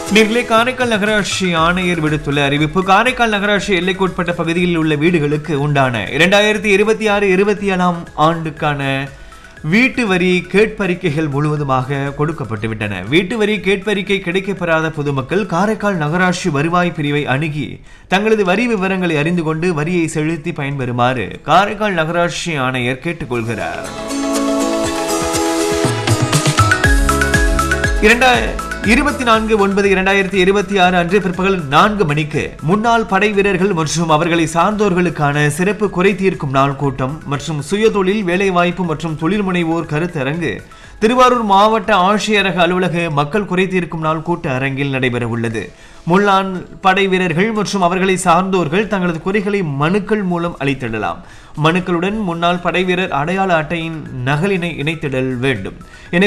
நேர்களே காரைக்கால் நகராட்சி ஆணையர் விடுத்துள்ள அறிவிப்பு காரைக்கால் நகராட்சி எல்லைக்குட்பட்ட பகுதியில் உள்ள வீடுகளுக்கு உண்டான இரண்டாயிரத்தி இருபத்தி ஆறு இருபத்தி ஏழாம் ஆண்டுக்கான வீட்டு வரி கேட்பறிக்கைகள் முழுவதுமாக கொடுக்கப்பட்டு விட்டன வீட்டு வரி கேட்பறிக்கை கிடைக்கப்பெறாத பொதுமக்கள் காரைக்கால் நகராட்சி வருவாய் பிரிவை அணுகி தங்களது வரி விவரங்களை அறிந்து கொண்டு வரியை செலுத்தி பயன்பெறுமாறு காரைக்கால் நகராட்சி ஆணையர் கேட்டுக்கொள்கிறார் இரண்டா இருபத்தி நான்கு ஒன்பது இரண்டாயிரத்தி இருபத்தி ஆறு அன்று பிற்பகல் நான்கு மணிக்கு முன்னாள் படை வீரர்கள் மற்றும் அவர்களை சார்ந்தோர்களுக்கான சிறப்பு குறை தீர்க்கும் நாள் கூட்டம் மற்றும் சுயதொழில் வேலைவாய்ப்பு மற்றும் தொழில் முனைவோர் கருத்தரங்கு திருவாரூர் மாவட்ட ஆட்சியரக அலுவலக மக்கள் குறை தீர்க்கும் நாள் கூட்ட அரங்கில் நடைபெற உள்ளது முன்னாள் படை வீரர்கள் மற்றும் அவர்களை சார்ந்தோர்கள் தங்களது குறைகளை மனுக்கள் மூலம் அளித்திடலாம் மனுக்களுடன் முன்னாள் படை வீரர் அடையாள அட்டையின் நகலினை இணைத்திடல் வேண்டும் எனவே